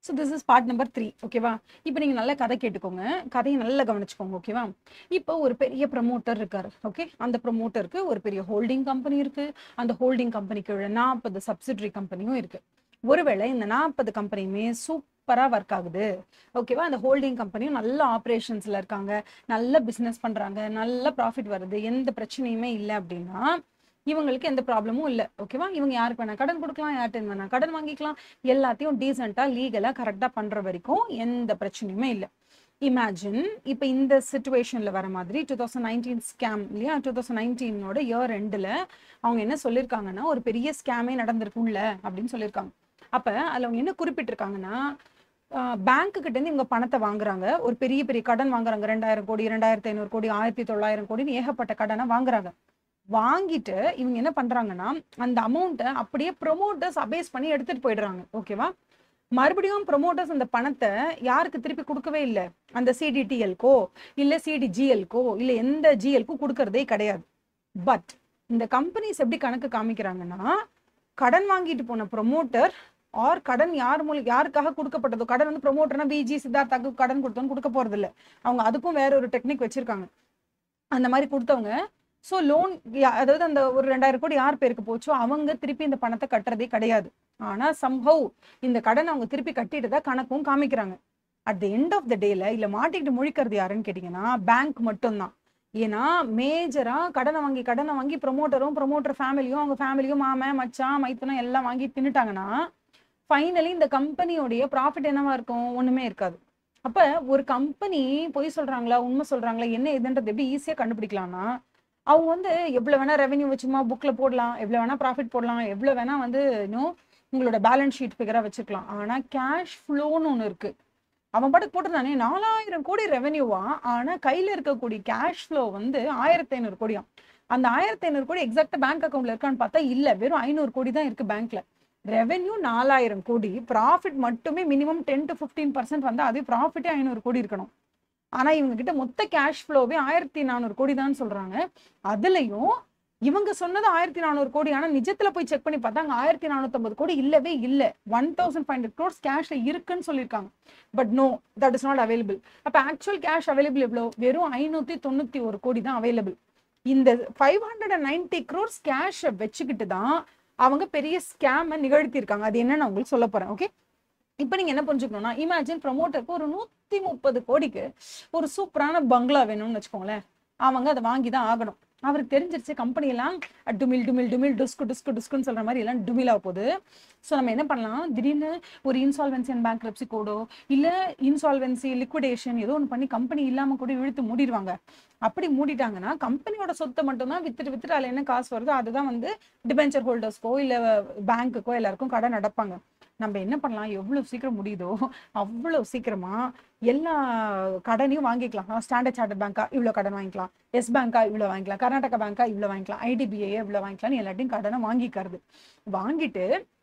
So this is part number three ஓகேவா இப்போ நீங்கள் நல்ல கதை கேட்டுக்கோங்க கதையை நல்லா கவனிச்சுக்கோங்க ஓகேவா இப்போ ஒரு பெரிய ப்ரமோட்டர் இருக்காரு ஓகே அந்த ப்ரமோட்டருக்கு ஒரு பெரிய ஹோல்டிங் கம்பெனி இருக்கு அந்த ஹோல்டிங் கம்பெனிக்கு நாற்பது சப்சிடரி கம்பெனியும் இருக்கு ஒருவேளை இந்த நாற்பது கம்பெனியுமே சூப்பராக ஒர்க் ஆகுது ஓகேவா அந்த ஹோல்டிங் கம்பெனியும் நல்ல ஆப்ரேஷன்ஸில் இருக்காங்க நல்ல பிஸ்னஸ் பண்ணுறாங்க நல்ல ப்ராஃபிட் வருது எந்த பிரச்சனையுமே இல்லை அப்படின்னா இவங்களுக்கு எந்த ப்ராப்ளமும் இல்லை ஓகேவா இவங்க யாருக்கு வேணா கடன் கொடுக்கலாம் யார்கிட்ட வேணா கடன் வாங்கிக்கலாம் எல்லாத்தையும் டீசெண்டாக லீகலாக கரெக்டாக பண்ணுற வரைக்கும் எந்த பிரச்சனையுமே இல்லை இமேஜின் இப்போ இந்த சுச்சுவேஷனில் வர மாதிரி டூ தௌசண்ட் நைன்டீன் ஸ்கேம் இல்லையா டூ தௌசண்ட் நைன்டீனோட இயர் ரெண்டில் அவங்க என்ன சொல்லியிருக்காங்கன்னா ஒரு பெரிய ஸ்கேமே நடந்திருக்கும்ல அப்படின்னு சொல்லியிருக்காங்க அப்போ அதில் அவங்க என்ன குறிப்பிட்டிருக்காங்கன்னா பேங்க்கு கிட்டேருந்து இவங்க பணத்தை வாங்குறாங்க ஒரு பெரிய பெரிய கடன் வாங்குறாங்க ரெண்டாயிரம் கோடி ரெண்டாயிரத்தி ஐநூறு கோடி ஆயிரத்தி தொள்ளாயிரம் கோடின்னு ஏகப்பட்ட கடனை வாங்குறாங்க வாங்கிட்டு இவங்க என்ன பண்றாங்கன்னா அந்த அமௌண்ட்டை அப்படியே ப்ரொமோட்டர்ஸ் அபேஸ் பண்ணி எடுத்துட்டு போயிடுறாங்க ஓகேவா மறுபடியும் ப்ரொமோட்டர்ஸ் அந்த பணத்தை யாருக்கு திருப்பி கொடுக்கவே இல்லை அந்த சிடிடிஎல்கோ இல்ல சிடிஜிஎல்கோ இல்ல எந்த ஜிஎல்க்கும் கொடுக்கறதே கிடையாது பட் இந்த கம்பெனிஸ் எப்படி கணக்கு காமிக்கிறாங்கன்னா கடன் வாங்கிட்டு போன ப்ரொமோட்டர் ஆர் கடன் யார் மூலம் யாருக்காக கொடுக்கப்பட்டதோ கடன் வந்து ப்ரொமோட்டர்னா பிஜி சித்தார்த்தாக்கு கடன் கொடுத்தோன்னு கொடுக்க போறது இல்ல அவங்க அதுக்கும் வேற ஒரு டெக்னிக் வச்சிருக்காங்க அந்த மாதிரி கொடுத்தவங்க ஸோ லோன் அதாவது அந்த ஒரு ரெண்டாயிரம் கோடி யார் பேருக்கு போச்சோ அவங்க திருப்பி இந்த பணத்தை கட்டுறதே கிடையாது ஆனா சம்ஹவ் இந்த கடன் அவங்க திருப்பி கட்டிட்டு தான் கணக்கும் காமிக்கிறாங்க at the end of the டேல இல்ல மாட்டிக்கிட்டு முழிக்கிறது யாருன்னு கேட்டீங்கன்னா பேங்க் மட்டும்தான் ஏன்னா மேஜரா கடனை வாங்கி கடனை வாங்கி ப்ரொமோட்டரும் ப்ரொமோட்டர் ஃபேமிலியும் அவங்க ஃபேமிலியும் மாமன் மச்சான் மைத்தனம் எல்லாம் வாங்கி தின்னுட்டாங்கன்னா ஃபைனலி இந்த கம்பெனியோடைய ப்ராஃபிட் என்னவா இருக்கும் ஒண்ணுமே இருக்காது அப்ப ஒரு கம்பெனி பொய் சொல்றாங்களா உண்மை சொல்றாங்களா என்ன எதுன்றது எப்படி ஈஸியா கண்டுபிடிக்கலாம்னா அவங்க வந்து எவ்வளவு வேணா ரெவென்யூ வச்சுமா புக்ல போடலாம் எவ்வளவு வேணா ப்ராஃபிட் போடலாம் எவ்வளவு வேணா வந்து இன்னும் உங்களோட பேலன்ஸ் ஷீட் ஃபிகரா வச்சுக்கலாம் ஆனா கேஷ் ஃப்ளோன்னு ஒன்று இருக்கு அவன் பாட்டுக்கு போட்டிருந்தானே நாலாயிரம் கோடி ரெவென்யூவா ஆனா கையில இருக்கக்கூடிய கேஷ் ஃப்ளோ வந்து ஆயிரத்தி ஐநூறு கோடியாம் அந்த ஆயிரத்தி ஐநூறு கோடி எக்ஸாக்டா பேங்க் அக்கௌண்ட்ல இருக்கான்னு பார்த்தா இல்ல வெறும் ஐநூறு கோடி தான் இருக்கு பேங்க்ல ரெவென்யூ நாலாயிரம் கோடி ப்ராஃபிட் மட்டுமே minimum ten to fifteen percent வந்து அதே ப்ராஃபிட்டே ஐநூறு கோடி இருக்கணும் ஆனா இவங்க கிட்ட மொத்த கேஷ் ஃப்ளோவே ஆயிரத்தி நானூறு கோடி தான் சொல்றாங்க அதுலயும் இவங்க சொன்னது ஆயிரத்தி நானூறு கோடி ஆனா நிஜத்துல போய் செக் பண்ணி பார்த்தா அங்க ஆயிரத்தி நானூத்தி கோடி இல்லவே இல்ல one thousand five hundred crores கேஷ்ல இருக்குன்னு சொல்லியிருக்காங்க but no that is not available அப்ப ஆக்சுவல் கேஷ் அவைலபிள் எவ்வளோ வெறும் ஐநூத்தி தொண்ணூத்தி ஒரு கோடி தான் அவைலபிள் இந்த five hundred and ninety crores கேஷை வச்சுக்கிட்டு தான் அவங்க பெரிய ஸ்கேமை நிகழ்த்தியிருக்காங்க அது என்னன்னு நான் உங்களுக்கு சொல்ல போறேன் ஓகே இப்போ நீங்க என்ன புரிஞ்சுக்கணும்னா இமேஜின் ப்ரொமோட்டருக்கு ஒரு நூத்தி முப்பது கோடிக்கு ஒரு சூப்பரான பங்களா வேணும்னு வச்சுக்கோங்களேன் அவங்க அதை வாங்கி தான் ஆகணும் அவருக்கு தெரிஞ்சிருச்சு கம்பெனி எல்லாம் டுமில் டுமில் டுமில் டுஸ்கு டுஸ்கு டுஸ்குன்னு சொல்ற மாதிரி எல்லாம் டுமில் ஆக போகுது ஸோ நம்ம என்ன பண்ணலாம் திடீர்னு ஒரு இன்சால்வென்சி அண்ட் பேங்க் கோடோ இல்ல இன்சால்வென்சி லிக்விடேஷன் ஏதோ ஒன்று பண்ணி கம்பெனி இல்லாம கூட இழுத்து மூடிடுவாங்க அப்படி மூடிட்டாங்கன்னா கம்பெனியோட சொத்தை மட்டும்தான் வித்துட்டு வித்துட்டு அதில் என்ன காசு வருதோ அதுதான் வந்து டிபென்ச்சர் ஹோல்டர்ஸ்க்கோ இல்ல பேங்க்குக்கோ எல்லாருக்கும் கடன் நடப்பாங்க நம்ம என்ன பண்ணலாம் எவ்வளவு சீக்கிரம் முடியுதோ அவ்வளவு சீக்கிரமா எல்லா கடனையும் வாங்கிக்கலாம் ஸ்டாண்டர்ட் சார்ட்டர்ட் பேங்கா இவ்வளோ கடன் வாங்கிக்கலாம் எஸ் பேங்கா இவ்வளோ வாங்கிக்கலாம் கர்நாடகா பேங்கா இவ்வளோ வாங்கிக்கலாம் ஐடிபிஐ இவ்வளோ வாங்கிக்கலாம்னு எல்லாத்தையும் கடனை வாங்கிக்கிறது வாங்கிட்டு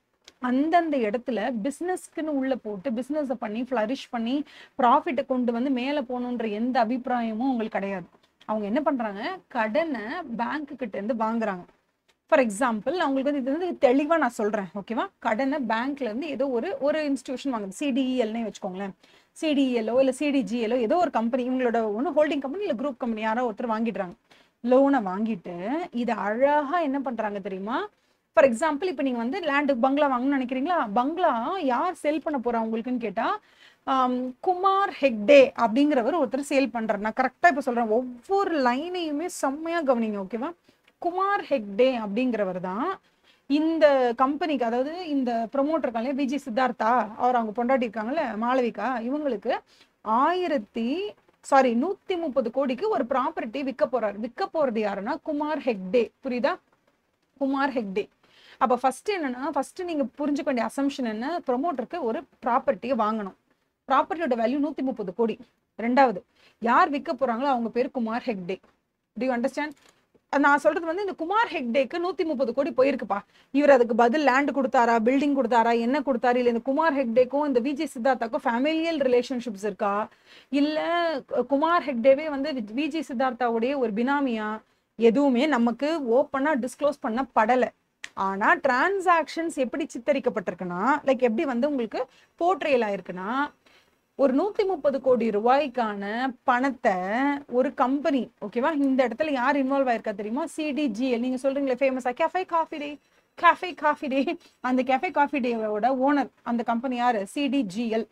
அந்தந்த இடத்துல பிஸ்னஸ்க்குன்னு உள்ள போட்டு பிஸ்னஸை பண்ணி ஃப்ளரிஷ் பண்ணி ப்ராஃபிட்டை கொண்டு வந்து மேலே போகணுன்ற எந்த அபிப்பிராயமும் உங்களுக்கு கிடையாது அவங்க என்ன பண்றாங்க கடனை பேங்க்கு கிட்ட இருந்து வாங்குறாங்க ஃபார் எக்ஸாம்பிள் அவங்களுக்கு வந்து இது வந்து தெளிவாக நான் சொல்கிறேன் ஓகேவா கடனை பேங்க்ல இருந்து ஏதோ ஒரு ஒரு இன்ஸ்டியூஷன் வாங்குது சிடிஇஎல்னே வச்சுக்கோங்களேன் சிடிஇஎல்ஓ இல்லை சிடிஜிஎல்ஓ ஏதோ ஒரு கம்பெனி இவங்களோட ஒன்று ஹோல்டிங் கம்பெனி இல்லை குரூப் கம்பெனி யாரோ ஒருத்தர் வாங்கிடுறாங்க லோனை வாங்கிட்டு இதை அழகா என்ன பண்றாங்க தெரியுமா ஃபார் எக்ஸாம்பிள் இப்போ நீங்க வந்து லேண்டு பங்களா வாங்கணும்னு நினைக்கிறீங்களா பங்களா யார் சேல் பண்ண போறா உங்களுக்குன்னு கேட்டா ஆம், குமார் ஹெக்டே அப்படிங்கிறவர் ஒருத்தர் சேல் பண்றாரு நான் கரெக்டா இப்போ சொல்றேன் ஒவ்வொரு லைனையுமே செம்மையா கவனிங்க ஓகேவா குமார் ஹெக்டே அப்படிங்கிறவர் தான் இந்த கம்பெனிக்கு அதாவது இந்த ப்ரொமோட்டர் இருக்காங்க விஜி சித்தார்த்தா அவர் அவங்க பொண்டாட்டி இருக்காங்கல்ல மாளவிகா இவங்களுக்கு ஆயிரத்தி சாரி நூத்தி முப்பது கோடிக்கு ஒரு ப்ராப்பர்ட்டி விற்க போறாரு விற்க போறது யாருன்னா குமார் ஹெக்டே புரியுதா குமார் ஹெக்டே அப்ப ஃபர்ஸ்ட் என்னன்னா ஃபர்ஸ்ட் நீங்க புரிஞ்சுக்க வேண்டிய அசம்ஷன் என்ன ப்ரொமோட்டருக்கு ஒரு ப்ராப்பர்ட்டியை வாங்கணும் ப்ராப்பர்ட்டியோட வேல்யூ நூத்தி முப்பது கோடி ரெண்டாவது யார் விற்க போறாங்களோ அவங்க பேர் Kumar Hegde do you understand நான் சொல்றது வந்து இந்த குமார் ஹெக்டேக்கு நூத்தி முப்பது கோடி போயிருக்குப்பா இவர் அதுக்கு பதில் லேண்ட் கொடுத்தாரா பில்டிங் கொடுத்தாரா என்ன கொடுத்தாரு இல்ல இந்த குமார் ஹெக்டேக்கும் இந்த விஜய் சித்தார்த்தாக்கும் ஃபேமிலியல் ரிலேஷன்ஷிப்ஸ் இருக்கா இல்ல குமார் ஹெக்டேவே வந்து விஜய் சித்தார்த்தாவுடைய ஒரு பினாமியா எதுவுமே நமக்கு ஓப்பனா டிஸ்க்ளோஸ் பண்ண படல ஆனா டிரான்சாக்ஷன்ஸ் எப்படி சித்தரிக்கப்பட்டிருக்குன்னா லைக் எப்படி வந்து உங்களுக்கு போர்ட்ரேல் ஆயிருக்குன்னா ஒரு நூத்தி முப்பது கோடி ரூபாய்க்கான பணத்தை ஒரு கம்பெனி ஓகேவா இந்த இடத்துல யார் இன்வால்வ் ஆயிருக்கா தெரியுமா சிடிஜிஎல் நீங்க சொல்றீங்களே ஃபேமஸா cafe coffee day cafe coffee day அந்த கேஃபே காஃபி டேவோட ஓனர் அந்த கம்பெனி யாரு சிடிஜிஎல்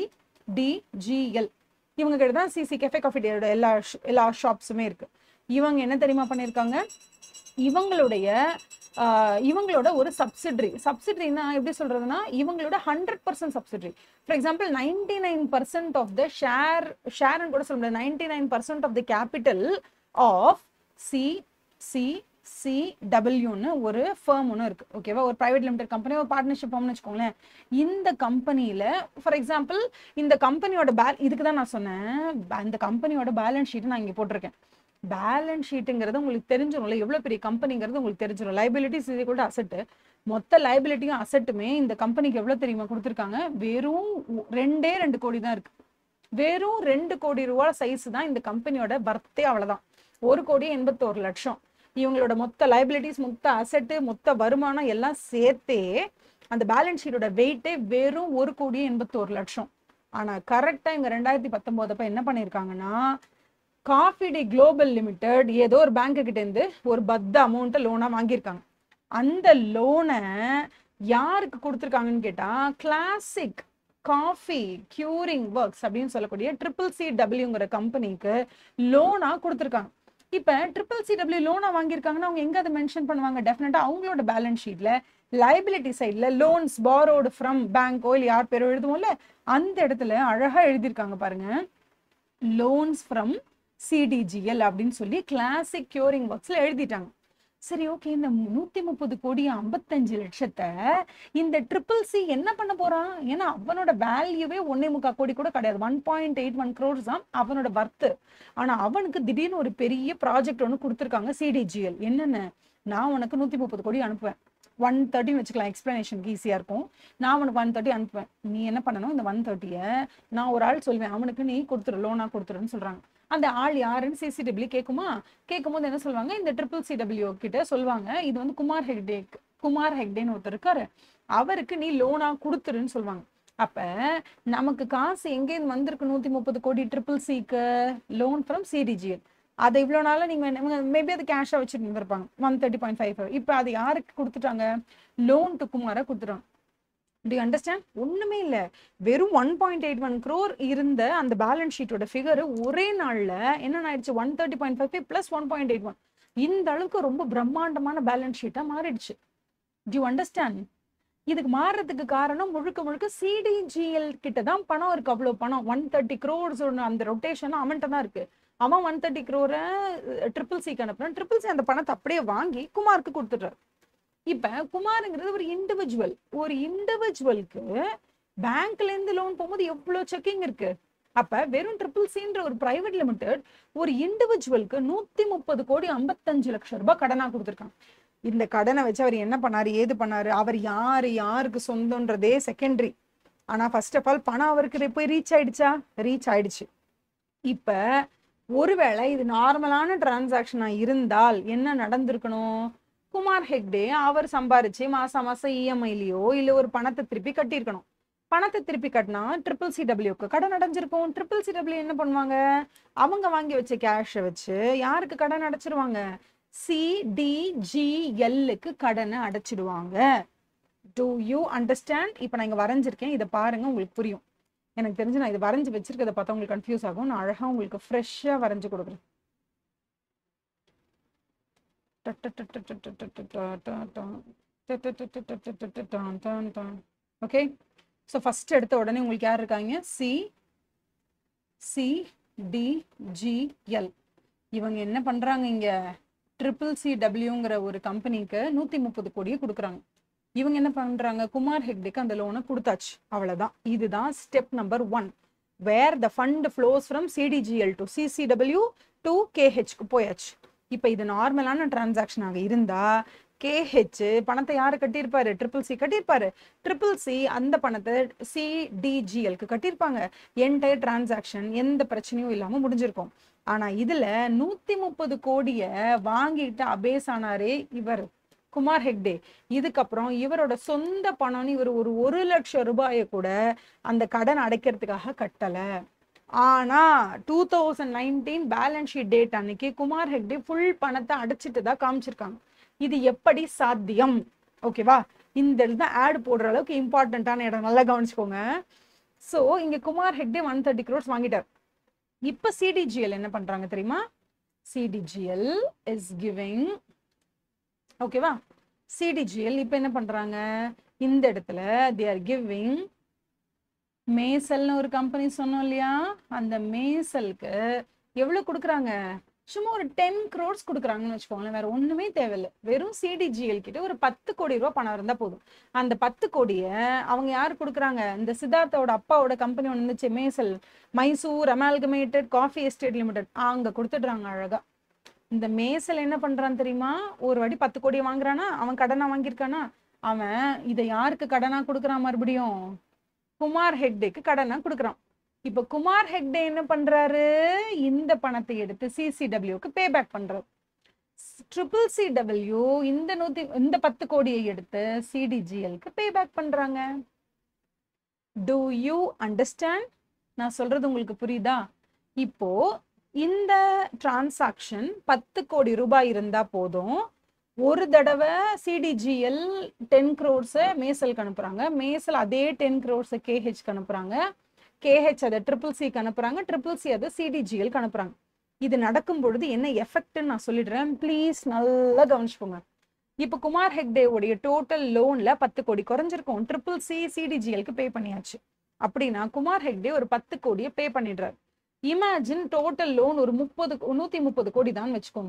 சிடிஜிஎல் இவங்க கிட்ட தான் சிசி கேஃபே காஃபி டேயோட எல்லா sh- எல்லா ஷாப்ஸுமே இருக்கு இவங்க என்ன தெரியுமா பண்ணியிருக்காங்க இவங்களுடைய ஆஹ், இவங்களோட ஒரு சப்சிடரி சப்சிடரினா எப்படி சொல்றதுன்னா இவங்களோட hundred percent subsidiary for example ninety nine percent of the share ஷேர்னு கூட சொல்ல முடியாது ninety nine percent of the capital of C C C டபிள்யூன்னு ஒரு ஃபேம் ஒன்று இருக்கு ஓகேவா ஒரு பிரைவேட் லிமிடெட் கம்பெனி ஒரு பார்ட்னர்ஷிப் ஃபார்ம்னு வச்சுக்கோங்களேன் இந்த கம்பெனியில ஃபார் எக்ஸாம்பிள் இந்த கம்பெனியோட பேல் இதுக்கு தான் நான் சொன்னேன் ப- இந்த கம்பெனியோட பேலன்ஸ் ஷீட் நான் இங்கே போட்டிருக்கேன் பேலன்ஸ் ஷீட்டுங்கிறது உங்களுக்கு தெரிஞ்சிடும்ல எவ்வளோ பெரிய கம்பெனிங்கிறது உங்களுக்கு தெரிஞ்சிடும் லைபிலிட்டிஸ் இது கூட அசெட்டு மொத்த லைபிலிட்டியும் அசெட்டுமே இந்த கம்பெனிக்கு எவ்வளோ தெரியுமா கொடுத்துருக்காங்க வெறும் ஒ- ரெண்டே ரெண்டு கோடி தான் இருக்கு வெறும் ரெண்டு கோடி ரூபா சைஸ் தான் இந்த கம்பெனியோட பர்த்தே அவ்வளவுதான் ஒரு கோடி எண்பத்தோரு லட்சம் இவங்களோட மொத்த லைபிலிட்டிஸ் மொத்த அசெட்டு மொத்த வருமானம் எல்லாம் சேர்த்தே அந்த பேலன்ஸ் ஷீட்டோட வெயிட்டே வெறும் ஒரு கோடி எண்பத்தோரு லட்சம் ஆனா கரெக்டா இவங்க ரெண்டாயிரத்தி பத்தொன்பதப்ப என்ன பண்ணிருக்காங்கன்னா காஃபி டே குளோபல் லிமிடெட் ஏதோ ஒரு பேங்க் கிட்ட இருந்து ஒரு பத்த அமௌண்ட்டை லோனா வாங்கியிருக்காங்க அந்த லோனை யாருக்கு கொடுத்துருக்காங்கன்னு கேட்டா கிளாசிக் காஃபி கியூரிங் ஒர்க்ஸ் அப்படின்னு சொல்லக்கூடிய ட்ரிபிள் சி டபிள்யூங்கிற கம்பெனிக்கு லோனா கொடுத்துருக்காங்க இப்ப ட்ரிபிள் சி டபிள்யூ லோனா வாங்கியிருக்காங்கன்னா அவங்க எங்க அதை மென்ஷன் பண்ணுவாங்க டெஃபினட்டா அவங்களோட பேலன்ஸ் ஷீட்ல லைபிலிட்டி சைட்ல லோன்ஸ் borrowed ஃப்ரம் பேங்கோ இல்லை யார் பேரோ எழுதுவோம்ல அந்த இடத்துல அழகா எழுதியிருக்காங்க பாருங்க லோன்ஸ் ஃப்ரம் சிடிஜிஎல் அப்படின்னு சொல்லி கிளாசிக் கியூரிங் ஒர்க்ஸ்ல எழுதிட்டாங்க சரி ஓகே இந்த நூத்தி முப்பது கோடி ஐம்பத்தஞ்சு லட்சத்தை இந்த ட்ரிபிள் சி என்ன பண்ண போறான் ஏன்னா அவனோட வேல்யூவே ஒன்னே முக்கால் கோடி கூட கிடையாது one point eight one crores தான் அவனோட வர்த்து ஆனா அவனுக்கு திடீர்னு ஒரு பெரிய ப்ராஜெக்ட் ஒன்று கொடுத்துருக்காங்க சிடிஜிஎல் என்னென்ன நான் உனக்கு நூத்தி முப்பது கோடி அனுப்புவேன் ஒன் தேர்ட்டின்னு வச்சுக்கலாம் எக்ஸ்பிளனேஷனுக்கு ஈஸியாக இருக்கும் நான் உனக்கு ஒன் தேர்ட்டி அனுப்புவேன் நீ என்ன பண்ணணும் இந்த ஒன் தேர்ட்டியை நான் ஒரு ஆள் சொல்வேன் அவனுக்கு நீ கொடுத்துரு லோனாக கொடுத்துருன்னு சொல்கிறாங்க அந்த ஆள் யாருன்னு சிசிடபிள்யூ கேட்குமா கேட்கும்போது என்ன சொல்லுவாங்க இந்த ட்ரிபிள் சிடபிள்யூ கிட்ட சொல்லுவாங்க இது வந்து குமார் ஹெக்டே குமார் ஹெக்டேன்னு ஒருத்தர் இருக்காரு அவருக்கு நீ லோனா கொடுத்துருன்னு சொல்லுவாங்க அப்ப நமக்கு காசு எங்கேருந்து வந்திருக்கு நூத்தி முப்பது கோடி ட்ரிபிள் சிக்கு லோன் ஃப்ரம் சிடிஜிஎல் அதை இவ்வளோ நாளாக நீங்கள் மேபி அது கேஷாக வச்சுட்டு இருந்திருப்பாங்க one thirty point five five இப்போ அது யாருக்கு கொடுத்துட்டாங்க லோன் டு குமாரை கொடுத்துட்டாங்க டு அண்டர்ஸ்டாண்ட் ஒண்ணுமே இல்ல வெறும் one point eight one crore இருந்த அந்த பேலன்ஸ் ஷீட்டோட ஃபிகர் ஒரே நாள்ல என்ன ஆயிடுச்சு one thirty point five plus one point eight one இந்த அளவுக்கு ரொம்ப பிரம்மாண்டமான பேலன்ஸ் ஷீட்டா மாறிடுச்சு டு அண்டர்ஸ்டாண்ட் இதுக்கு மாறுறதுக்கு காரணம் முழுக்க முழுக்க சிடிஜிஎல் கிட்ட தான் பணம் இருக்கு அவ்வளவு பணம் ஒன் தேர்ட்டி க்ரோர்ஸ் ஒன்று அந்த ரொட்டேஷன் அவன்கிட்ட தான் இருக்கு அவன் ஒன் தேர்ட்டி க்ரோரை ட்ரிபிள் சிக்கு அனுப்புறான் ட்ரிபிள் சி அந்த பணத்தை அப்படியே வாங்கி குமாருக்கு கொடுத்துட்றாரு இப்ப குமாருங்கிறது ஒரு இண்டிவிஜுவல் ஒரு இண்டிவிஜுவலுக்கு பேங்க்ல இருந்து லோன் போகும்போது எவ்வளவு செக்கிங் இருக்கு அப்ப வெறும் ட்ரிபிள் சின்ற ஒரு பிரைவேட் லிமிடெட் ஒரு இண்டிவிஜுவலுக்கு நூத்தி முப்பது கோடி ஐம்பத்தஞ்சு லட்சம் ரூபாய் கடனா கொடுத்துருக்காங்க இந்த கடனை வச்சு அவர் என்ன பண்ணாரு ஏது பண்ணாரு அவர் யாரு யாருக்கு சொந்தன்றதே செகண்டரி ஆனா ஃபர்ஸ்ட் ஆஃப் ஆல் பணம் அவருக்கு போய் ரீச் ஆயிடுச்சா ரீச் ஆயிடுச்சு இப்ப ஒருவேளை இது நார்மலான டிரான்சாக்ஷனா இருந்தால் என்ன நடந்திருக்கணும் குமார் ஹெக்டே அவர் சம்பாரிச்சு மாசம் மாசம் இஎம்ஐலயோ இல்ல ஒரு பணத்தை திருப்பி கட்டியிருக்கணும் பணத்தை திருப்பி கட்டினா ட்ரிபிள் சிடபிள்யூக்கு கடன் அடைஞ்சிருக்கும் ட்ரிபிள் சிடபிள்யூ என்ன பண்ணுவாங்க அவங்க வாங்கி வச்ச கேஷை வச்சு யாருக்கு கடன் அடைச்சிருவாங்க சிடிஜிஎல்லுக்கு கடனை அடைச்சிடுவாங்க டு யூ அண்டர்ஸ்டாண்ட் இப்போ நான் இங்க வரைஞ்சிருக்கேன் இதை பாருங்க உங்களுக்கு புரியும் எனக்கு தெரிஞ்சு நான் இதை வரைஞ்சு வச்சிருக்கதை பார்த்தா உங்களுக்கு கன்ஃபியூஸ் ஆகும் நான் அழகா உங்களுக்கு ஃப்ரெஷ்ஷாக வரைஞ்சு கொடுக்குறேன் ஓகே ஸோ ஃபர்ஸ்ட் எடுத்த உடனே உங்களுக்கு யார் இருக்காங்க C C D G L இவங்க என்ன பண்றாங்க இங்க ட்ரிபிள் சி டபிள்யூங்கிற ஒரு கம்பெனிக்கு நூத்தி முப்பது கோடியை கொடுக்குறாங்க இவங்க என்ன பண்றாங்க குமார் ஹெக்டேக்கு அந்த லோனை கொடுத்தாச்சு அவ்வளவுதான் இதுதான் step number one where the fund flows from CDGL to CCW to கேஹெச்க்கு போயாச்சு இப்போ இது நார்மலான டிரான்சாக்ஷனாக இருந்தா கேஹெச் பணத்தை யாரு கட்டியிருப்பாரு ட்ரிபிள் சி கட்டியிருப்பாரு ட்ரிபிள் சி அந்த பணத்தை சிடிஜிஎல்க்கு கட்டியிருப்பாங்க என்டையர் டிரான்சாக்ஷன் எந்த பிரச்சனையும் இல்லாம முடிஞ்சிருக்கும் ஆனா இதுல நூத்தி முப்பது கோடிய வாங்கிட்டு அபேஸ் ஆனாரே இவர் குமார் ஹெக்டே இதுக்கப்புறம் இவரோட சொந்த பணம்னு இவர் ஒரு ஒரு லட்சம் ரூபாயை கூட அந்த கடன் அடைக்கிறதுக்காக கட்டல ஆனா two thousand nineteen balance sheet date அன்னைக்கு குமார் ஹெக்டே ஃபுல் பணத்தை அடைச்சிட்டு தான் காமிச்சிருக்காங்க இது எப்படி சாத்தியம் ஓகேவா இந்த இடத்துல ஆட் போடுற அளவுக்கு இம்பார்ட்டண்ட்டான இடம் நல்லா கவனிச்சுக்கோங்க ஸோ இங்க Kumar Hegde one thirty crores வாங்கிட்டார் இப்போ சிடிஜிஎல் என்ன பண்றாங்க தெரியுமா சிடிஜிஎல் இஸ் கிவிங் ஓகேவா சிடிஜிஎல் இப்போ என்ன பண்றாங்க இந்த இடத்துல தே ஆர் கிவிங் மேசல்னு ஒரு கம்பெனி சொன்னோம் இல்லையா அந்த மேசலுக்கு எவ்வளவு கொடுக்குறாங்க சும்மா ஒரு டென் க்ரோர்ஸ் கொடுக்குறாங்கன்னு வச்சுக்கோங்களேன் வேற ஒண்ணுமே தேவையில்லை வெறும் சிடிஜிஎல் கிட்ட ஒரு பத்து கோடி ரூபாய் பணம் இருந்தா போதும் அந்த பத்து கோடியை அவங்க யாரு கொடுக்குறாங்க இந்த சித்தார்த்தோட அப்பாவோட கம்பெனி ஒன்று இருந்துச்சு மேசல் Mysore amalgamated coffee estate limited அங்க கொடுத்துடுறாங்க அழகா இந்த மேசல் என்ன பண்றான் தெரியுமா ஒரு வாட்டி பத்து கோடி வாங்குறானா அவன் கடனா வாங்கியிருக்கானா அவன் இதை யாருக்கு கடனா கொடுக்குறான் மறுபடியும் குமார் ஹெக்டேக்கு கடனா கொடுக்குறான் இப்ப குமார் ஹெக்டே என்ன பண்றாரு இந்த பணத்தை எடுத்து சிசிடபிள்யூக்கு பே பேக் பண்றாரு ட்ரிபிள் சிடபிள்யூ இந்த நூத்தி இந்த பத்து கோடியை எடுத்து சிடிஜிஎல்க்கு பே பேக் பண்றாங்க டு யூ அண்டர்ஸ்டாண்ட் நான் சொல்றது உங்களுக்கு புரியுதா இப்போ இந்த டிரான்சாக்ஷன் பத்து கோடி ரூபாய் இருந்தா போதும் ஒரு தடவை சிடிஜிஎல் டென் க்ரோர்ஸை மேசலுக்கு அனுப்புறாங்க மேசல் அதே டென் க்ரோர்ஸை கேஹெச்க்கு அனுப்புறாங்க கேஹெச் அதை ட்ரிபிள் சிக்கு அனுப்புறாங்க ட்ரிபிள் சி அதை சிடிஜிஎல்க்கு அனுப்புறாங்க இது நடக்கும் பொழுது என்ன எஃபெக்ட்னு நான் சொல்லிடுறேன் ப்ளீஸ் நல்லா கவனிச்சுக்கோங்க இப்போ குமார் ஹெக்டேவுடைய டோட்டல் லோன்ல பத்து கோடி குறைஞ்சிருக்கும் ட்ரிபிள் சி சிடிஜிஎல்க்கு பே பண்ணியாச்சு அப்படின்னா குமார் ஹெக்டே ஒரு பத்து கோடியை பே பண்ணிடுறாரு இமேஜின் டோட்டல் லோன் ஒரு முப்பது நூத்தி முப்பது கோடி தான் வச்சுக்கோங்க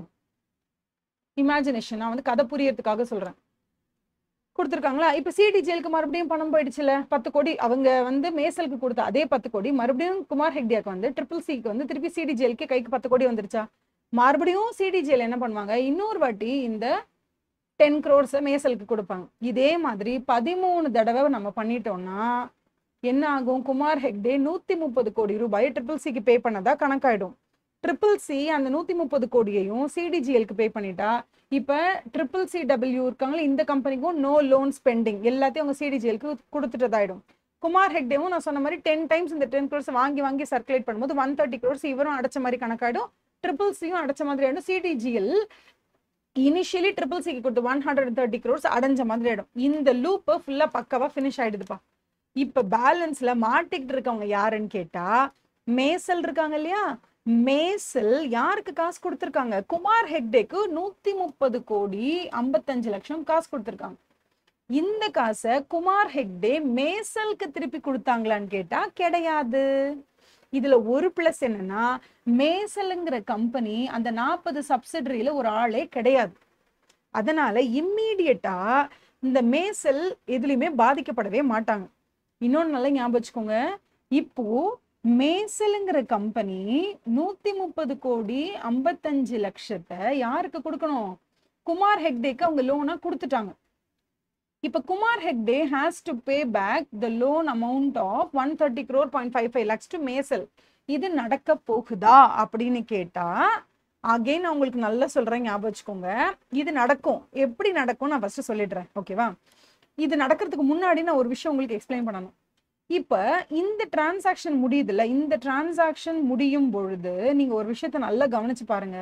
இமேஜினேஷன் நான் வந்து கதை புரியறதுக்காக சொல்றேன் கொடுத்துருக்காங்களா இப்போ சிடிஜிஎலுக்கு மறுபடியும் பணம் போயிடுச்சுல பத்து கோடி அவங்க வந்து மேசலுக்கு கொடுத்த அதே பத்து கோடி மறுபடியும் குமார் ஹெக்டியாக்கு வந்து ட்ரிபிள் சிக்கு வந்து திருப்பி சிடிஜிஎலுக்கு கைக்கு பத்து கோடி வந்துருச்சா மறுபடியும் சிடிஜிஎல் என்ன பண்ணுவாங்க இன்னொரு வாட்டி இந்த டென் க்ரோர்ஸை மேசலுக்கு கொடுப்பாங்க இதே மாதிரி பதிமூணு தடவை நம்ம பண்ணிட்டோம்னா என்ன ஆகும் குமார் ஹெக்டே நூத்தி முப்பது கோடி ரூபாய் ட்ரிபிள் சிக்கு பே பண்ணதா கணக்காயிடும் ட்ரிபிள் சி அந்த நூத்தி முப்பது கோடியையும் சிடிஜிஎலுக்கு பே பண்ணிட்டா இப்ப ட்ரிபிள் சி டபிள்யூ இருக்காங்களா இந்த கம்பெனிக்கும் நோ லோன் ஸ்பெண்டிங் எல்லாத்தையும் அவங்க சிடிஜிஎலுக்கு கொடுத்துட்டதாயிடும் குமார் ஹெக்டேவும் நான் சொன்ன மாதிரி டென் டைம்ஸ் இந்த டென் க்ரோர்ஸ் வாங்கி வாங்கி சர்க்குலேட் பண்ணும்போது ஒன் தேர்ட்டி க்ரோர்ஸ் இவரும் அடைச்ச மாதிரி கணக்காயிடும் ட்ரிபிள் சியும் அடைச்ச மாதிரி ஆயிடும் சிடிஜிஎல் இனிஷியலி ட்ரிபிள் சிக்கு கொடுத்து ஒன் ஹண்ட்ரட் தேர்ட்டி க்ரோர்ஸ் அடைஞ்ச மாதிரி ஆயிடும் இந்த லூப் ஃபுல்லா பக்கவா ஃபினிஷ் ஆயிடுதுப்பா இப்ப பேலன்ஸ்ல மாட்டிக்கிட்டு இருக்கவங்க யாருன்னு கேட்டா மேசல் இருக்காங்க இல்லையா மேசல் யாருக்கு காசு கொடுத்துருக்காங்க குமார் ஹெக்டேக்கு நூத்தி முப்பது கோடி ஐம்பத்தஞ்சு லட்சம் காசு கொடுத்துருக்காங்க இந்த காசை குமார் ஹெக்டே மேசலுக்கு திருப்பி கொடுத்தாங்களான்னு கேட்டா கிடையாது இதுல ஒரு பிளஸ் என்னன்னா மேசலுங்கிற கம்பெனி அந்த நாற்பது சப்சிடரியில ஒரு ஆளே கிடையாது அதனால இம்மீடியட்டா இந்த மேசல் எதுலையுமே பாதிக்கப்படவே மாட்டாங்க இன்னொன்னு நல்லா ஞாபகம் வச்சுக்கோங்க இப்போ மேசலுங்கிற கம்பெனி நூத்தி முப்பது கோடி ஐம்பத்தஞ்சு லட்சத்தை யாருக்கு கொடுக்கணும் குமார் ஹெக்டேக்கு அவங்க லோனா கொடுத்துட்டாங்க இப்ப Kumar Hegde has to pay back the loan amount of one thirty crore point five five lakhs to மேசல் இது நடக்க போகுதா அப்படின்னு கேட்டா அகைன் நான் உங்களுக்கு நல்லா சொல்றேன் ஞாபகம் வச்சுக்கோங்க இது நடக்கும் எப்படி நடக்கும் நான் ஃபர்ஸ்ட் சொல்லிடுறேன் ஓகேவா இது நடக்கிறதுக்கு முன்னாடி நான் ஒரு விஷயம் உங்களுக்கு எக்ஸ்பிளைன் பண்ணணும் இப்ப இந்த டிரான்சாக்ஷன் முடியுதுல்ல இந்த டிரான்சாக்ஷன் முடியும் பொழுது நீங்க ஒரு விஷயத்த நல்லா கவனிச்சு பாருங்க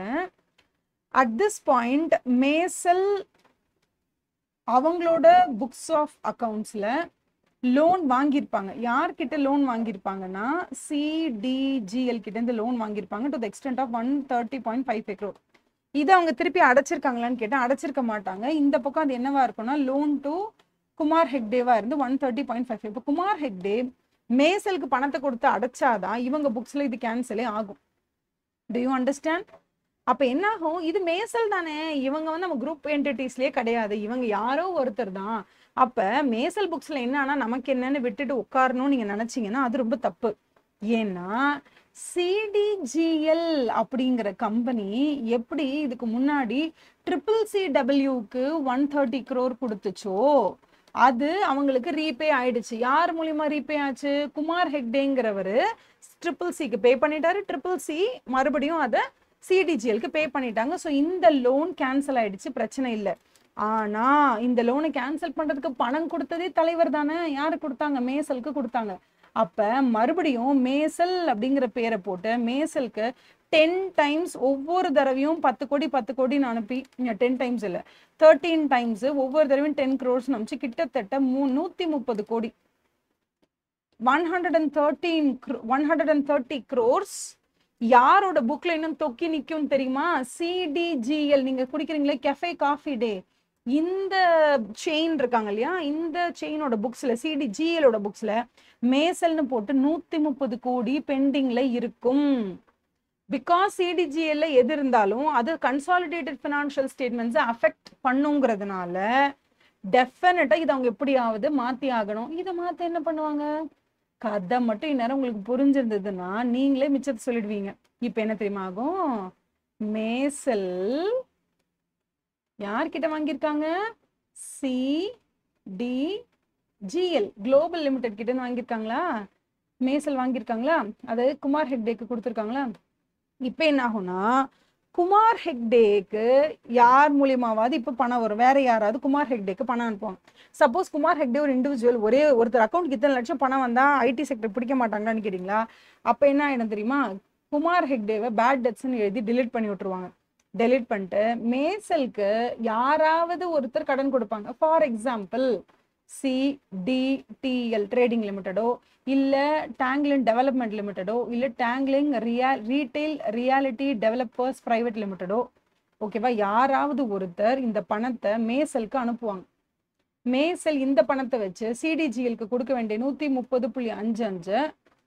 அட் திஸ் பாயிண்ட் மேசல் அவங்களோட புக்ஸ் ஆஃப் அக்கவுண்ட்ஸ்ல லோன் வாங்கியிருப்பாங்க யார்கிட்ட லோன் வாங்கியிருப்பாங்கன்னா சிடிஜிஎல் கிட்ட இருந்து லோன் வாங்கியிருப்பாங்க to the extent of one thirty point five five crore இதை அவங்க திருப்பி அடைச்சிருக்காங்களான்னு கேட்டால் அடைச்சிருக்க மாட்டாங்க இந்த பக்கம் அது என்னவா இருக்கும்னா லோன் டு குமார் ஹெக்டேவா இருந்து ஒன் தேர்ட்டி பாயிண்ட் ஃபைவ் இப்போ குமார் ஹெக்டே மேசலுக்கு பணத்தை கொடுத்து அடைச்சாதான் இவங்க புக்ஸ்ல இது கேன்சலே ஆகும் டு யூ அண்டர்ஸ்டாண்ட் அப்ப என்ன ஆகும் இது மேசல் தானே இவங்க வந்து நம்ம குரூப் என்டிட்டிஸ்லயே கிடையாது இவங்க யாரோ ஒருத்தர் தான் அப்ப மேசல் புக்ஸ்ல என்னன்னா நமக்கு என்னன்னு விட்டுட்டு உட்காரணும்னு நீங்க நினைச்சீங்கன்னா அது ரொம்ப தப்பு ஏன்னா சிடிஜிஎல் அப்படிங்கிற கம்பெனி எப்படி இதுக்கு முன்னாடி ட்ரிபிள் சி டபிள்யூக்கு ஒன் தேர்ட்டி க்ரோர் கொடுத்துச்சோ அது அவங்களுக்கு ரீபே ஆயிடுச்சு யார் மூலியமா ரீபே ஆச்சு குமார் ஹெக்டேங்கிறவர் ட்ரிபிள் சிக்கு பே பண்ணிட்டாரு ட்ரிபிள் சி மறுபடியும் அதை சிடிஜிஎல்க்கு பே பண்ணிட்டாங்க ஸோ இந்த லோன் கேன்சல் ஆயிடுச்சு பிரச்சனை இல்லை ஆனா இந்த லோனை கேன்சல் பண்றதுக்கு பணம் கொடுத்ததே தலைவர் தானே யாரு கொடுத்தாங்க மேசலுக்கு கொடுத்தாங்க அப்ப மறுபடியும் மேசல் அப்படிங்கிற பேரை போட்டு மேசலுக்கு டென் டைம்ஸ் ஒவ்வொரு தடவையும் பத்து கோடி பத்து கோடின்னு அனுப்பி டென் டைம்ஸ் இல்ல தேர்ட்டீன் டைம்ஸ் ஒவ்வொரு தடவையும் டென் க்ரோர்ஸ் அனுப்பிச்சு கிட்டத்தட்ட மூ நூத்தி முப்பது கோடி one hundred and thirteen one hundred and thirty crores யாரோட புக்ல இன்னும் தொக்கி நிக்கும் தெரியுமா சிடிஜிஎல் நீங்க குடிக்கிறீங்களே கெஃபே காஃபி டே இந்த செயின் இருக்காங்க இல்லையா இந்த செயினோட புக்ஸ்ல சிடிஜிஎலோட புக்ஸ்ல மேசல்னு போட்டு நூத்தி முப்பது கோடி பெண்டிங்ல இருக்கும் பிகாஸ் சிடிஜிஎல்ல எது இருந்தாலும் அது கன்சாலிடேட்டட் ஃபினான்ஷியல் ஸ்டேட்மெண்ட்ஸை அஃபெக்ட் பண்ணுங்கிறதுனால டெஃபினட்டா இதை அவங்க எப்படியாவது மாத்தி ஆகணும் இதை மாத்த என்ன பண்ணுவாங்க கதை மட்டும் இந்நேரம் உங்களுக்கு புரிஞ்சிருந்ததுன்னா நீங்களே மிச்சத்தை சொல்லிடுவீங்க இப்போ என்ன தெரியுமா ஆகும் மேசல் யார்கிட்ட வாங்கியிருக்காங்க C D G L global limited கிட்ட இருந்து வாங்கியிருக்காங்களா மேசல் வாங்கியிருக்காங்களா அதாவது குமார் ஹெக்டேக்கு கொடுத்துருக்காங்களா இப்போ என்ன ஆகும்னா குமார் ஹெக்டேக்கு யார் மூலியமாவது இப்போ பணம் வரும் வேற யாராவது குமார் ஹெக்டேக்கு பணம் அனுப்புவாங்க சப்போஸ் குமார் ஹெக்டே ஒரு இண்டிவிஜுவல் ஒரே ஒருத்தர் அக்கௌண்ட்க்கு இத்தனை லட்சம் பணம் வந்தா ஐடி செக்டர் பிடிக்க மாட்டாங்களான்னு கேட்டிங்களா அப்போ என்ன ஆயிடும் தெரியுமா குமார் ஹெக்டேவை பேட் டெட்ஸ்னு எழுதி delete பண்ணி விட்டுருவாங்க delete பண்ணிட்டு மேசலுக்கு யாராவது ஒருத்தர் கடன் கொடுப்பாங்க ஃபார் எக்ஸாம்பிள் சிடிடிஎல் ட்ரேடிங் லிமிட்டடோ இல்ல டேங்லின் டெவலப்மெண்ட் லிமிட்டடோ இல்ல டேங்லிங் ரியா ரீட்டைல் ரியாலிட்டி டெவலப்பர்ஸ் பிரைவேட் லிமிட்டடோ ஓகேவா யாராவது ஒருத்தர் இந்த பணத்தை மேசலுக்கு அனுப்புவாங்க மேசல் இந்த பணத்தை வச்சு சிடிஜிஎலுக்கு கொடுக்க வேண்டிய நூத்தி முப்பது புள்ளி அஞ்சு அஞ்சு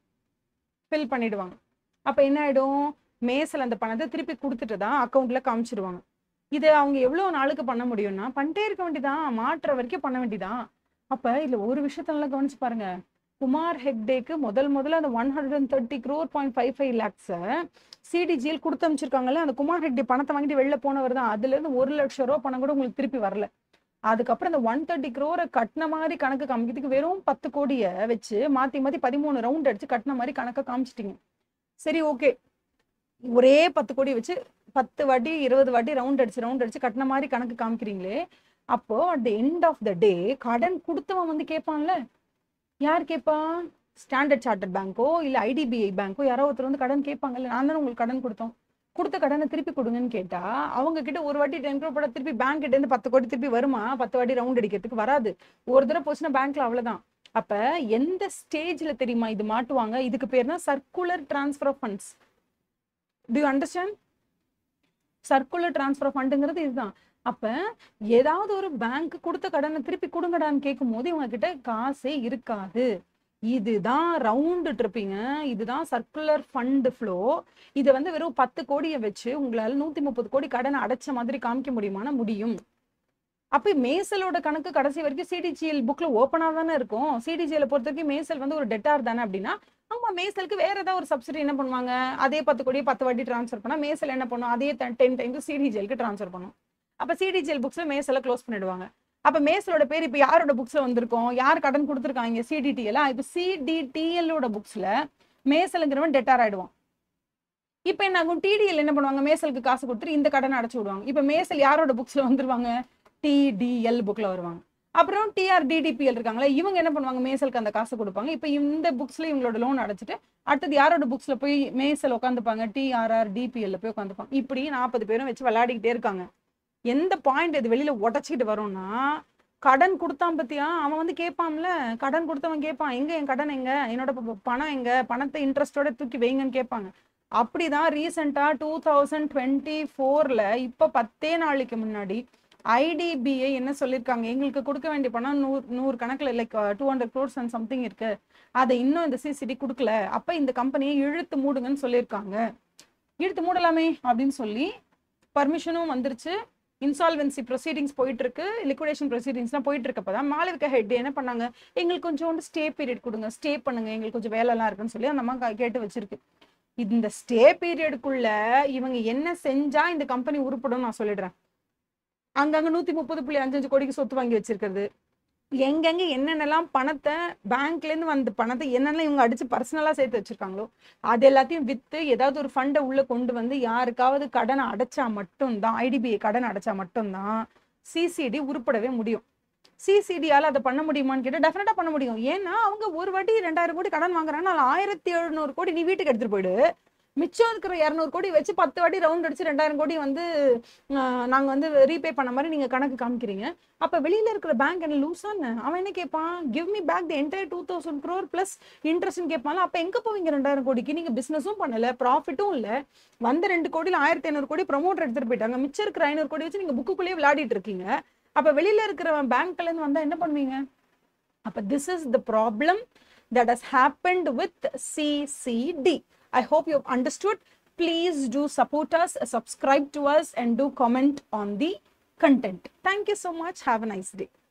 ஃபில் பண்ணிடுவாங்க அப்ப என்ன ஆயிடும் மேசல் அந்த பணத்தை திருப்பி கொடுத்துட்டு தான் அக்கௌண்ட்ல காமிச்சிருவாங்க இது அவங்க எவ்வளவு நாளுக்கு பண்ண முடியும்னா பண்ணிட்டே இருக்க வேண்டியதான் மாற்றுற வரைக்கும் பண்ண வேண்டியதான் அப்ப இதுல ஒரு விஷயத்த நல்லா கவனிச்சு பாருங்க குமார் ஹெக்டேக்கு முதல் முதல்ல அந்த one hundred and thirty crore point five five லேக்ஸை சிடிஜிஎல் கொடுத்து அமைச்சிருக்காங்கல்ல அந்த குமார் ஹெக்டே பணத்தை வாங்கிட்டு வெளில போனவர் தான் அதுல இருந்து ஒரு லட்சம் ரூபா பணம் கூட உங்களுக்கு திருப்பி வரல அதுக்கப்புறம் இந்த ஒன் தேர்ட்டி க்ரோரை கட்டின மாதிரி கணக்கு காமிக்கிறதுக்கு வெறும் பத்து கோடியை வச்சு மாத்தி மாத்தி பதிமூணு ரவுண்ட் அடிச்சு கட்டின மாதிரி கணக்கை காமிச்சிட்டீங்க சரி ஓகே ஒரே பத்து கோடி வச்சு பத்து வாட்டி இருபது வாட்டி ரவுண்ட் அடிச்சு ரவுண்ட் அடிச்சு கட்டின மாதிரி கணக்கு காமிக்கிறீங்களே அப்போ at the end of the day கடன் கொடுத்தவன் வந்து கேட்பான்ல யார் கேட்பா ஸ்டாண்டர்ட் சார்ட்டர்ட் பேங்க்கோ இல்ல ஐடிபிஐ பேங்க்கோ யாரோ ஒருத்தர் வந்து கடன் கேட்பாங்கல்ல நான் தானே உங்களுக்கு கடன் கொடுத்தோம் கொடுத்த கடனை திருப்பி கொடுங்கன்னு கேட்டா அவங்க கிட்ட ஒரு வாட்டி டென் க்ரோ போட திருப்பி பேங்க் கிட்ட இருந்து பத்து கோடி திருப்பி வருமா பத்து வாட்டி ரவுண்ட் அடிக்கிறதுக்கு வராது ஒரு தடவை போச்சுன்னா பேங்க்ல அவ்வளவுதான் அப்ப எந்த ஸ்டேஜ்ல தெரியுமா இது மாட்டுவாங்க இதுக்கு பேர் தான் circular transfer of funds do you understand circular transfer ஃபண்டுங்கிறது இதுதான் அப்ப ஏதாவது ஒரு பேங்க் கொடுத்த கடனை திருப்பி கொடுங்கடான்னு கேட்கும் போது இவங்க கிட்ட காசே இருக்காது இதுதான் ரவுண்டு ட்ரிப்பிங்க இதுதான் சர்க்குலர் ஃபண்ட் ஃப்ளோ இதை வந்து வெறும் பத்து கோடியை வச்சு உங்களால நூத்தி முப்பது கோடி கடனை அடைச்ச மாதிரி காமிக்க முடியுமானா முடியும் அப்ப மேசலோட கணக்கு கடைசி வரைக்கும் சிடிஜிஎல் புக்ல ஓப்பனா தானே இருக்கும் சிடிஜிஎல் பொறுத்த வரைக்கும் மேசல் வந்து ஒரு டெட்டார் தானே அப்படின்னா ஆமா மேசலுக்கு வேற ஏதாவது ஒரு சப்சிடி என்ன பண்ணுவாங்க அதே பத்து கோடியை பத்து வாட்டி ட்ரான்ஸ்ஃபர் பண்ணா மேசல் என்ன பண்ணும் அதே டென் டைம்ஸ் சிடிஜிஎலுக்கு ட்ரான்ஸ்ஃபர் பண்ணும் அப்ப சிடிஜிஎல் புக்ஸ்ல மேசல க்ளோஸ் பண்ணிடுவாங்க அப்ப மேசலோட பேர் இப்ப யாரோட புக்ஸ்ல வந்திருக்கும் யார் கடன் கொடுத்துருக்காங்க சிடிடிஎல் இப்ப சிடிடிஎல்லோட புக்ஸ்ல மேசலுங்கிறவன் டெட்டார் ஆயிடுவான் இப்ப என்ன ஆகும் டிடிஎல் என்ன பண்ணுவாங்க மேசலுக்கு காசு கொடுத்துட்டு இந்த கடனை அடைச்சு விடுவாங்க இப்ப மேசல் யாரோட புக்ஸ்ல வந்துருவாங்க டிடிஎல் புக்ல வருவாங்க அப்புறம் டிஆர்டிடிபிஎல் இருக்காங்களே இவங்க என்ன பண்ணுவாங்க மேசலுக்கு அந்த காசு கொடுப்பாங்க இப்போ இந்த புக்ஸ்ல இவங்களோட லோன் அடைச்சிட்டு அடுத்தது யாரோட புக்ஸ்ல போய் மேசல் உட்காந்துப்பாங்க டிஆர்ஆர் டிபிஎல்ல போய் உட்காந்துப்பாங்க இப்படி நாற்பது பேரும் வச்சு விளையாடிக்கிட்டே இருக்காங்க எந்த பாயிண்ட் இது வெளியில உடச்சிக்கிட்டு வரும்னா கடன் கொடுத்தான் பத்தியா அவன் வந்து கேட்பான்ல கடன் கொடுத்தவன் கேட்பான் எங்க என் கடன் எங்க என்னோட ப- பணம் எங்க பணத்தை இன்ட்ரெஸ்டோட தூக்கி வைங்கன்னு கேட்பாங்க அப்படிதான் ரீசெண்டா டூ தௌசண்ட் டுவெண்ட்டி ஃபோர்ல இப்ப பத்தே நாளைக்கு முன்னாடி ஐடிபிஐ என்ன சொல்லியிருக்காங்க எங்களுக்கு கொடுக்க வேண்டிய பணம் நூறு நூறு கணக்குல like two hundred crores and something இருக்கு அதை இன்னும் இந்த சிசிடி கொடுக்கல அப்ப இந்த கம்பெனியை இழுத்து மூடுங்கன்னு சொல்லியிருக்காங்க இழுத்து மூடலாமே அப்படின்னு சொல்லி பர்மிஷனும் வந்துருச்சு இன்சால்வென்சி ப்ரொசீடிங்ஸ் போயிட்டு இருக்கு லிக்விடேஷன் ப்ரொசீடிங்ஸ்லாம் போயிட்டு இருக்கப்பதான் மாளவிகா ஹெட் என்ன பண்ணாங்க எங்களுக்கு கொஞ்சோண்டு ஸ்டே பீரியட் கொடுங்க ஸ்டே பண்ணுங்க எங்களுக்கு கொஞ்சம் வேலைலாம் இருக்குன்னு சொல்லி அந்த அம்மா கா- கேட்டு வச்சிருக்கு இந்த ஸ்டே பீரியடுக்குள்ள இவங்க என்ன செஞ்சா இந்த கம்பெனி உருப்படும் நான் சொல்லிடுறேன் அங்கங்க நூத்தி முப்பது புள்ளி அஞ்சு அஞ்சு கோடிக்கு சொத்து வாங்கி வச்சிருக்கிறது எங்கெங்க என்னென்னலாம் பணத்தை பேங்க்ல இருந்து வந்த பணத்தை என்னென்னலாம் இவங்க அடிச்சு பர்சனலா சேர்த்து வச்சிருக்காங்களோ அது எல்லாத்தையும் வித்து ஏதாவது ஒரு ஃபண்டை உள்ள கொண்டு வந்து யாருக்காவது கடனை அடைச்சா மட்டும்தான் ஐடிபிஐ கடன் அடைச்சா மட்டும்தான் சிசிடி உருப்படவே முடியும் சிசிடியால் அதை பண்ண முடியுமான்னு கேட்டால் டெஃபினட்டாக பண்ண முடியும் ஏன்னா அவங்க ஒரு வாட்டி ரெண்டாயிரம் கோடி கடன் வாங்குறாங்கன்னா அதில் ஆயிரத்தி எழுநூறு கோடி நீ வீட்டுக்கு எடுத்துகிட்டு போயிடு மிச்சம் இருக்கிற இரநூறு கோடி வச்சு பத்து வாட்டி ரவுண்ட் அடிச்சு ரெண்டாயிரம் கோடி வந்து நாங்கள் வந்து ரீபே பண்ண மாதிரி நீங்கள் கணக்கு காமிக்கிறீங்க அப்போ வெளியில் இருக்கிற பேங்க் என்ன லூஸான்னு அவன் என்ன கேட்பான் give me back the entire two thousand crore plus இன்ட்ரெஸ்ட்னு கேட்பாங்க அப்போ எங்கே போவீங்க ரெண்டாயிரம் கோடிக்கு நீங்கள் பிஸ்னஸும் பண்ணல ப்ராஃபிட்டும் இல்லை வந்த ரெண்டு கோடியில் ஆயிரத்தி ஐநூறு கோடி ப்ரொமோட்டர் எடுத்துகிட்டு போயிட்டாங்க மிச்சம் இருக்கிற ஐநூறு கோடி வச்சு நீங்கள் புக்குக்குள்ளேயே விளையாடிட்டு இருக்கீங்க அப்போ வெளியில் இருக்கிற பேங்க்லேருந்து வந்தால் என்ன பண்ணுவீங்க அப்போ this is the problem that has happened with CCD. I hope you've understood. Please do support us, subscribe to us, and do comment on the content. Thank you so much. Have a nice day.